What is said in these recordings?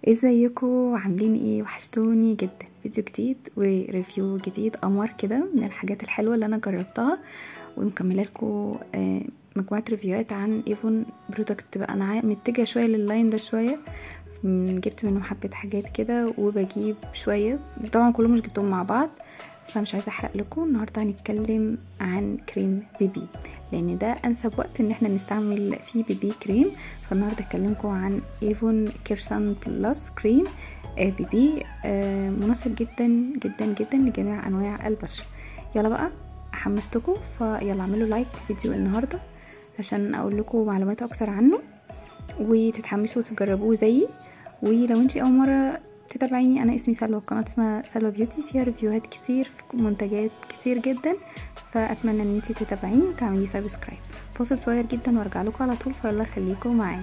ازيكم عاملين ايه وحشتوني جدا فيديو جديد وريفيو جديد قمر كده من الحاجات الحلوه اللي انا جربتها ومكمله لكم مجموعه ريفيوهات عن ايفون برودكت بقى انا متجهه شويه لللاين ده شويه جبت منه حبه حاجات كده وبجيب شويه طبعا كلهم مش جبتهم مع بعض فمش عايزه احرق لكم النهارده هنتكلم عن كريم بيبي لان ده انسب وقت ان احنا نستعمل فيه بيبي كريم فالنهارده اكلمكم عن ايفون كيرسان بلس كريم بيبي مناسب جدا جدا جدا لجميع انواع البشره يلا بقى حمستكم فيلا اعملوا لايك فيديو النهارده عشان اقول لكم معلومات اكتر عنه وتتحمسوا وتجربوه زيي ولو انتي اول مره تتابعيني انا اسمي سلوى القناه اسمها سلوى بيوتي فيها ريفيوهات كتير في منتجات كتير جدا فاتمنى ان انتي تتابعيني وتعملي سبسكرايب فاصل صغير جدا وارجع لكم على طول فيلا خليكم معايا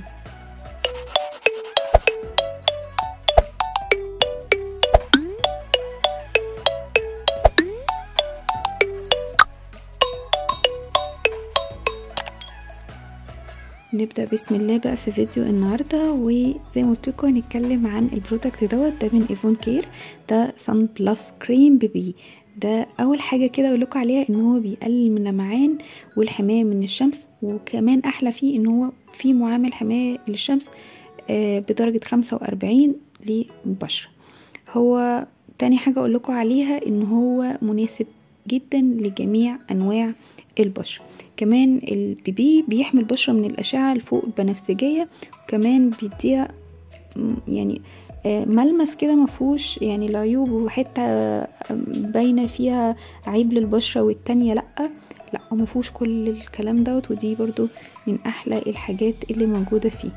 نبدا بسم الله بقى في فيديو النهارده وزي ما قلت لكم هنتكلم عن البرودكت دوت ده من ايفون كير ده سان بلس كريم بيبي ده اول حاجه كده اقول لكم عليها ان هو بيقلل من اللمعان والحمايه من الشمس وكمان احلى فيه ان هو فيه معامل حمايه للشمس بدرجه خمسة وأربعين للبشره هو تاني حاجه اقول لكم عليها ان هو مناسب جدا لجميع انواع البشره كمان البيبي بيحمي البشره من الاشعه الفوق البنفسجيه وكمان بيديها يعني ملمس كده مفهوش يعني العيوب وحته باينه فيها عيب للبشره والتانية لا لا مفهوش كل الكلام دوت ودي برضو من احلى الحاجات اللي موجوده فيه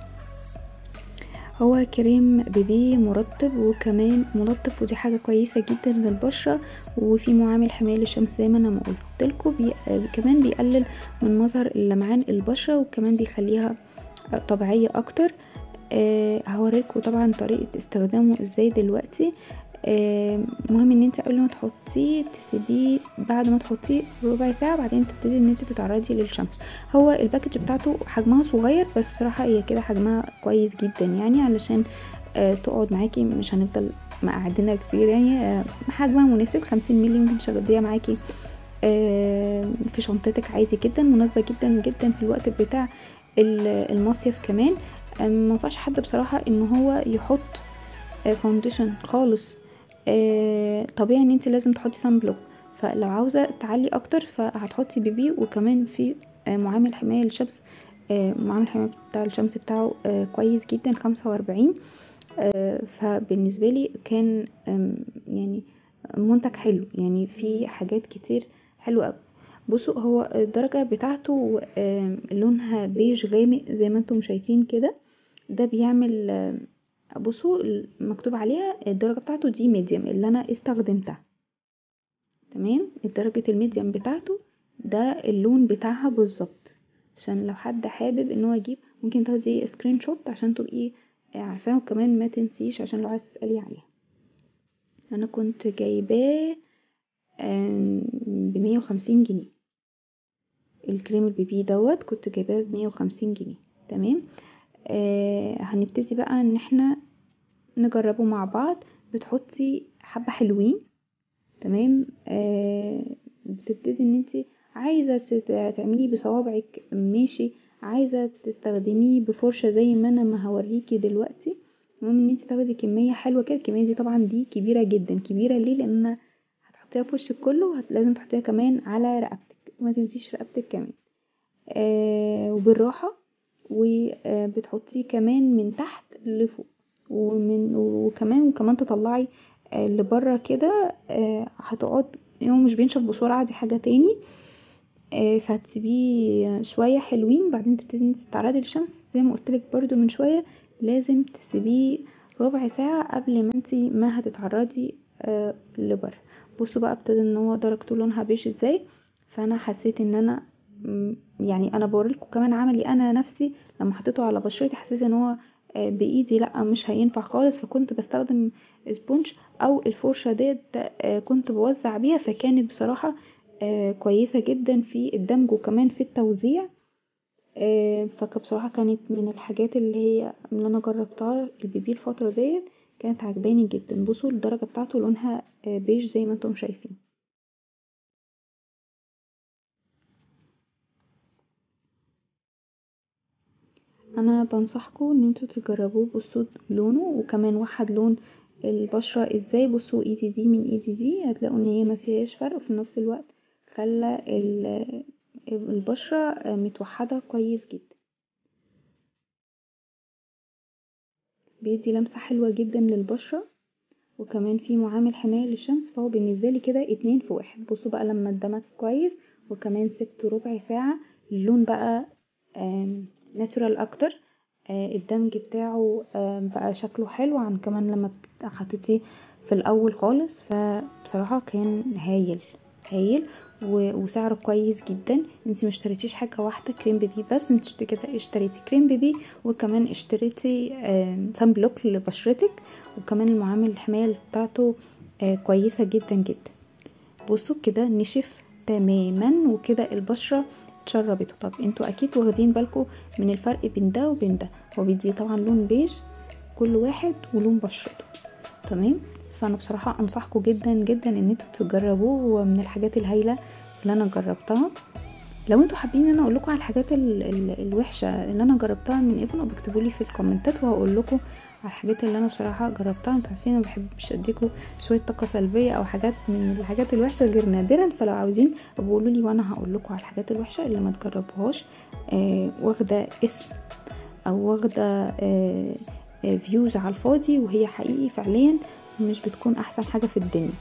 هو كريم بيبي مرطب وكمان ملطف ودي حاجه كويسه جدا للبشره وفي معامل حمايه للشمس زي ما انا ما قلت لكم بي... كمان بيقلل من مظهر لمعان البشره وكمان بيخليها طبيعيه اكتر أه هوريكم طبعا طريقه استخدامه ازاي دلوقتي أه مهم ان انت قبل ما تحطيه تسيبيه بعد ما تحطيه ربع ساعه بعدين تبتدي ان انت تتعرضي للشمس هو الباكج بتاعته حجمها صغير بس بصراحه هي كده حجمها كويس جدا يعني علشان أه تقعد معاكي مش هنفضل مقعدينها كتير يعني حجمها مناسب خمسين مللي ممكن تشغليها معاكي في شنطتك عادي جدا مناسبه جدا جدا في الوقت بتاع المصيف كمان ما انصحش حد بصراحه ان هو يحط فاونديشن خالص طبيعي ان انت لازم تحطي سان بلوك فلو عاوزه تعلي اكتر فهتحطي بيبي وكمان في معامل حمايه للشمس معامل الحمايه بتاع الشمس بتاعه كويس جدا خمسة وأربعين فبالنسبه لي كان يعني منتج حلو يعني في حاجات كتير حلوه قوي بصوا هو الدرجة بتاعته لونها بيج غامق زي ما انتم شايفين كده ده بيعمل بصوا مكتوب عليها الدرجة بتاعته دي ميديوم اللي انا استخدمتها تمام درجة الميديوم بتاعته ده اللون بتاعها بالظبط عشان لو حد حابب ان هو يجيب ممكن تاخدي سكرين شوت عشان تبقي عارفاه وكمان ما تنسيش عشان لو عايز تسألي عليها انا كنت جايباه بمية وخمسين جنيه الكريم البيبي دوت كنت جايباه بمية وخمسين جنيه تمام آه هنبتدي بقى ان احنا نجربه مع بعض بتحطي حبة حلوين تمام آه بتبتدي ان انت عايزة تعمليه بصوابعك ماشي عايزة تستخدميه بفرشة زي ما انا ما هوريكي دلوقتي المهم ان انت تاخدي كمية حلوة كده الكمية دي طبعا دي كبيرة جدا كبيرة ليه لان هتحطيها في وشك كله لازم تحطيها كمان على رقبتك ما تنسيش رقبتك كمان آه وبالراحة وبتحطيه كمان من تحت لفوق ومن وكمان وكمان تطلعي آه لبره كده آه هتقعد هو مش بينشف بسرعة دي حاجة تاني آه فهتسيبيه شوية حلوين بعدين تبتدي تتعرضي للشمس زي ما قلتلك برضو من شوية لازم تسيبيه ربع ساعة قبل ما انتي ما هتتعرضي آه لبره بصوا بقى ابتدى ان هو درجته لونها بيج ازاي فانا حسيت ان انا يعني انا بوريلكم كمان عملي انا نفسي لما حطيته على بشرتي حسيت ان هو بايدي لا مش هينفع خالص فكنت بستخدم سبونج او الفرشه ديت كنت بوزع بيها فكانت بصراحه كويسه جدا في الدمج وكمان في التوزيع فبصراحه كانت من الحاجات اللي هي اللي انا جربتها البيبي الفتره ديت كانت عجباني جدا بصوا الدرجة بتاعته لونها بيج زي ما انتم شايفين انا بنصحكم ان انتوا تجربوه بصوا لونه وكمان وحد لون البشرة ازاي بصوا ايدي دي من ايدي دي هتلاقوا ان هي مفيهاش فرق وفي نفس الوقت خلى البشرة متوحدة كويس جدا بيدي لمسة حلوة جدا للبشرة وكمان فيه معامل حماية للشمس فهو بالنسبالي كده اتنين في واحد بصوا بقى لما اتدمج كويس وكمان سيبته ربع ساعة اللون بقى ناتشورال اكتر الدمج بتاعه بقى شكله حلو عن كمان لما حطيتيه في الاول خالص فبصراحة كان هايل هايل وسعره كويس جدا انتي مشتريتيش حاجة واحدة كريم بيبي بس انتي كده اشتريتي كريم بيبي وكمان اشتريتي سان بلوك لبشرتك وكمان المعامل الحماية بتاعته كويسة جدا جدا بصوا كده نشف تماما وكده البشرة اتشربت طب انتوا اكيد واخدين بالكم من الفرق بين ده وبين ده هو بيدي طبعا لون بيج كل واحد ولون بشرته تمام فانا بصراحه انصحكم جدا جدا ان انتوا تجربوه هو من الحاجات الهايله اللي انا جربتها لو انتوا حابين ان انا اقول لكم على الحاجات ال ال الوحشه اللي انا جربتها من ايفون بكتبوا لي في الكومنتات وهقول لكم على الحاجات اللي انا بصراحه جربتها انتوا عارفين انا بحبش اديكم شويه طاقه سلبيه او حاجات من الحاجات الوحشه غير نادرا فلو عاوزين قولوا لي وانا هقول لكم على الحاجات الوحشه اللي ما تجربوهاش آه واخده اسم او واخده آه آه فيوز على الفاضي وهي حقيقي فعليا مش بتكون احسن حاجه في الدنيا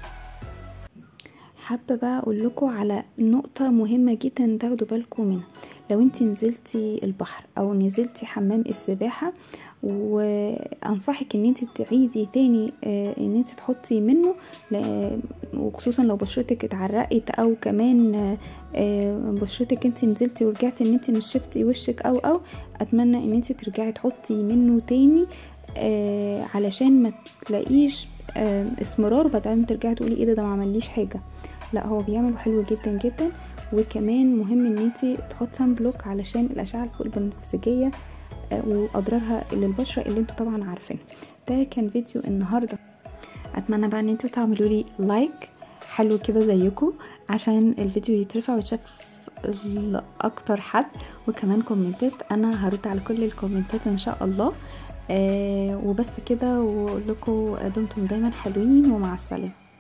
حابه بقى اقول لكم على نقطه مهمه جدا تاخدوا بالكم منها لو انت نزلتي البحر او نزلتي حمام السباحه وانصحك ان انت تعيدي تاني ان انت تحطي منه وخصوصا لو بشرتك اتعرقت او كمان بشرتك انت نزلتي ورجعتي ان انت نشفتي وشك او او اتمنى ان انت ترجعي تحطي منه تاني آه علشان ما تلاقيش آه اسمرار وبعدين ترجعي تقولي ايه ده ده ما عمليش حاجه لا هو بيعمل حلو جدا جدا وكمان مهم ان انتي تحطي سان بلوك علشان الاشعه الفوق البنفسجيه آه واضرارها للبشره اللي انتوا طبعا عارفينها ده كان فيديو النهارده اتمنى بقى ان انتوا تعملوا لي لايك حلو كده زيكم عشان الفيديو يترفع ويتشاف لاكتر حد وكمان كومنتات انا هرد على كل الكومنتات ان شاء الله آه وبس كده واقول لكم دمتم دايما حلوين ومع السلامه